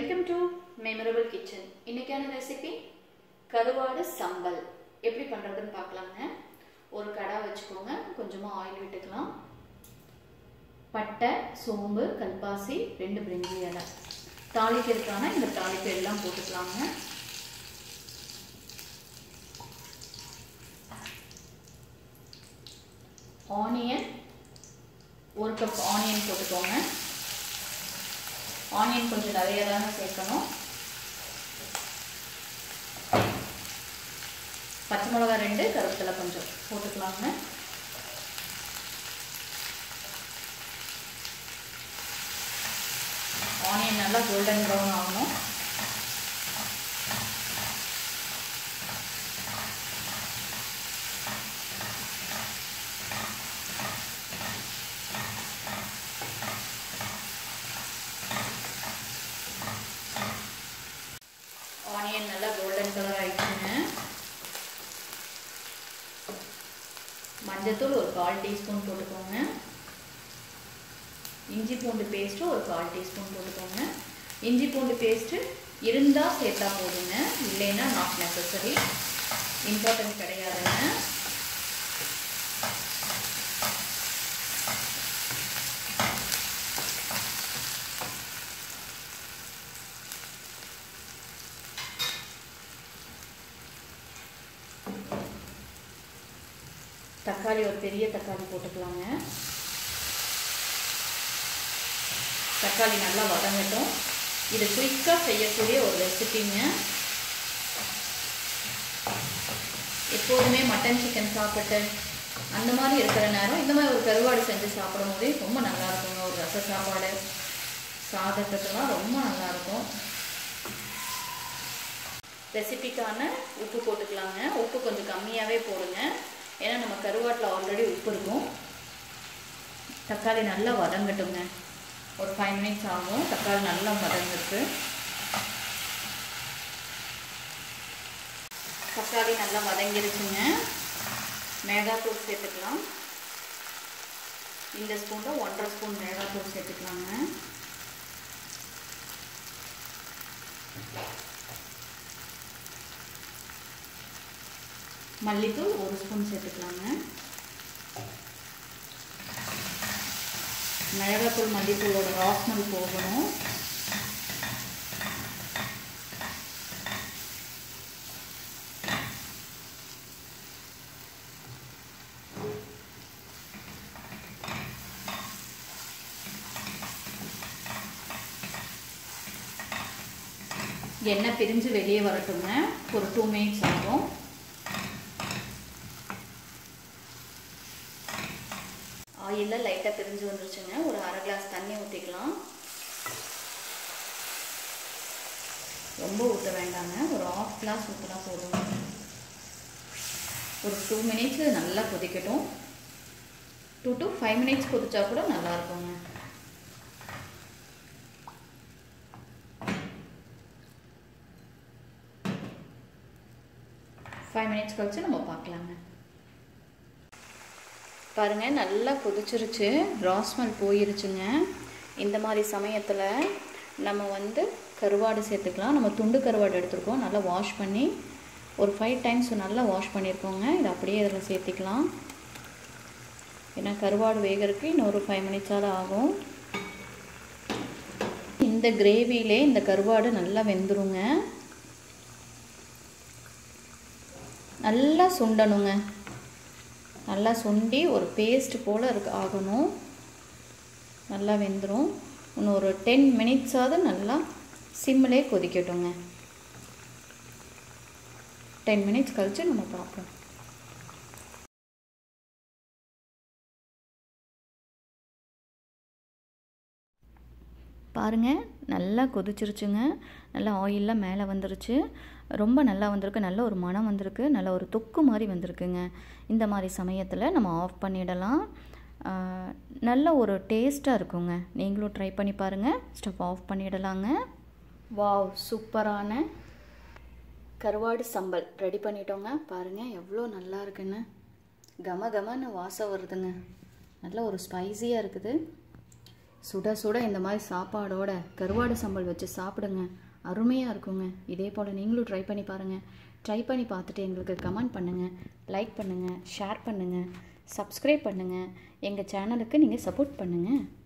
welcome to memorable kitchen இன்னைக்கான recipe கருவாடு சம்பல் எப்படி பண்ணுறதுன்னு பார்க்கலாங்க ஒரு கடா வச்சுக்கோங்க கொஞ்சமாக ஆயில் விட்டுக்கலாம் பட்டை சோம்பு கல்பாசி ரெண்டு பிரிஞ்சி இலை தாளிக்கிறதுக்கான இந்த தாளிப்பு எல்லாம் போட்டுக்கலாங்க ஆனியன் ஒரு கப் ஆனியன் போட்டுக்கோங்க ஆனியன் கொஞ்சம் நிறைய தானே சேர்க்கணும் பச்சை மிளகா ரெண்டு கருவேப்பிலை கொஞ்சம் போட்டுக்கலாங்க ஆனியன் நல்லா கோல்டன் ப்ரௌன் ஆகணும் ஆனியன் நல்லா கோல்டன் கலர் ஆயிடுச்சுங்க மஞ்சத்தூள் ஒரு கால் டீஸ்பூன் போட்டுக்கோங்க இஞ்சி பூண்டு பேஸ்ட்டு ஒரு கால் டீஸ்பூன் போட்டுக்கோங்க இஞ்சி பூண்டு பேஸ்ட்டு இருந்தால் சேர்த்தா போதுங்க இல்லைன்னா நாட் நெசசரி இம்பார்ட்டன்ட் கிடையாதுங்க தக்காளி ஒரு பெரிய தக்காளி போட்டுக்கலாங்க தக்காளி நல்லா வதங்கட்டும் இது குயிக்காக செய்யக்கூடிய ஒரு ரெசிபிங்க எப்போதுமே மட்டன் சிக்கன் சாப்பிட்டு அந்த மாதிரி இருக்கிற நேரம் இந்த மாதிரி ஒரு கருவாடு செஞ்சு சாப்பிடும் போதே ரொம்ப நல்லா இருக்குங்க ஒரு ரச சாப்பாடு சாதத்துக்கெல்லாம் ரொம்ப நல்லாயிருக்கும் ரெசிபிக்கான உப்பு போட்டுக்கலாங்க உப்பு கொஞ்சம் கம்மியாகவே போடுங்க ஏன்னா நம்ம கருவாட்டில் ஆல்ரெடி உப்பு இருக்கும் தக்காளி நல்லா வதங்கட்டுங்க ஒரு ஃபைவ் மினிட்ஸ் ஆகும் தக்காளி நல்லா வதங்கிருக்கு தக்காளி நல்லா வதங்கிருச்சுங்க மிளகாத்தூள் சேர்த்துக்கலாம் இந்த ஸ்பூனில் ஒன்றரை ஸ்பூன் மிளகாத்தூள் சேர்த்துக்கலாங்க மல்லித்தூள் ஒரு ஸ்பூன் சேர்த்துக்கலாங்க மிளகாத்தூள் மல்லித்தூளோட ராஸ்மல் போகணும் எண்ணெய் பிரிஞ்சு வெளியே வரட்டுங்க ஒரு டூ மினிட்ஸ் ஆகும் ஆயிலில் லைட்டாக பிரிஞ்சு வந்துருச்சுங்க ஒரு அரை கிளாஸ் தண்ணி ஊற்றிக்கலாம் ரொம்ப ஊற்ற வேண்டாங்க ஒரு ஆஃப் கிளாஸ் ஊற்றினா போதும் ஒரு டூ மினிட்ஸ் நல்லா கொதிக்கட்டும் டூ டு ஃபைவ் மினிட்ஸ் கொதிச்சா கூட நல்லா இருக்குங்க ஃபைவ் மினிட்ஸ் கழிச்சு நம்ம பார்க்கலாங்க பாருங்கள் நல்லா கொதிச்சிருச்சு ராஸ்மல் போயிருச்சுங்க இந்த மாதிரி சமயத்தில் நம்ம வந்து கருவாடு சேர்த்துக்கலாம் நம்ம துண்டு கருவாடு எடுத்துருக்கோம் நல்லா வாஷ் பண்ணி ஒரு ஃபைவ் டைம்ஸ் நல்லா வாஷ் பண்ணியிருக்கோங்க இதை அப்படியே இதில் சேர்த்திக்கலாம் ஏன்னா கருவாடு வேகிறதுக்கு இன்னொரு ஃபைவ் மினிட்ஸாவது ஆகும் இந்த கிரேவிலே இந்த கருவாடு நல்லா வெந்துருங்க நல்லா சுண்டணுங்க நல்லா சுண்டி ஒரு பேஸ்ட் போல் இருக்கு ஆகணும் நல்லா வெந்துடும் இன்னும் ஒரு டென் மினிட்ஸாவது நல்லா சிம்மிலே கொதிக்கட்டுங்க டென் மினிட்ஸ் கழித்து நம்ம பார்ப்போம் பாருங்கள் நல்லா கொதிச்சிருச்சுங்க நல்லா ஆயிலெலாம் மேலே வந்துருச்சு ரொம்ப நல்லா வந்திருக்கு நல்ல ஒரு மனம் வந்திருக்கு நல்ல ஒரு தொக்கு மாதிரி வந்திருக்குங்க இந்த மாதிரி சமயத்தில் நம்ம ஆஃப் பண்ணிடலாம் நல்ல ஒரு டேஸ்ட்டாக இருக்குங்க நீங்களும் ட்ரை பண்ணி பாருங்கள் ஸ்டவ் ஆஃப் பண்ணிடலாங்க வாவ் சூப்பரான கருவாடு சம்பல் ரெடி பண்ணிட்டோங்க பாருங்கள் எவ்வளோ நல்லா இருக்குன்னு கம கமன்னு வாசம் வருதுங்க நல்ல ஒரு ஸ்பைஸியாக இருக்குது சுட சுட இந்த மாதிரி சாப்பாடோட கருவாடு சம்பல் வச்சு சாப்பிடுங்க அருமையாக இருக்குங்க இதே போல் நீங்களும் ட்ரை பண்ணி பாருங்கள் ட்ரை பண்ணி பார்த்துட்டு எங்களுக்கு கமெண்ட் பண்ணுங்கள் லைக் பண்ணுங்கள் ஷேர் பண்ணுங்கள் சப்ஸ்கிரைப் பண்ணுங்கள் எங்கள் சேனலுக்கு நீங்கள் சப்போர்ட் பண்ணுங்கள்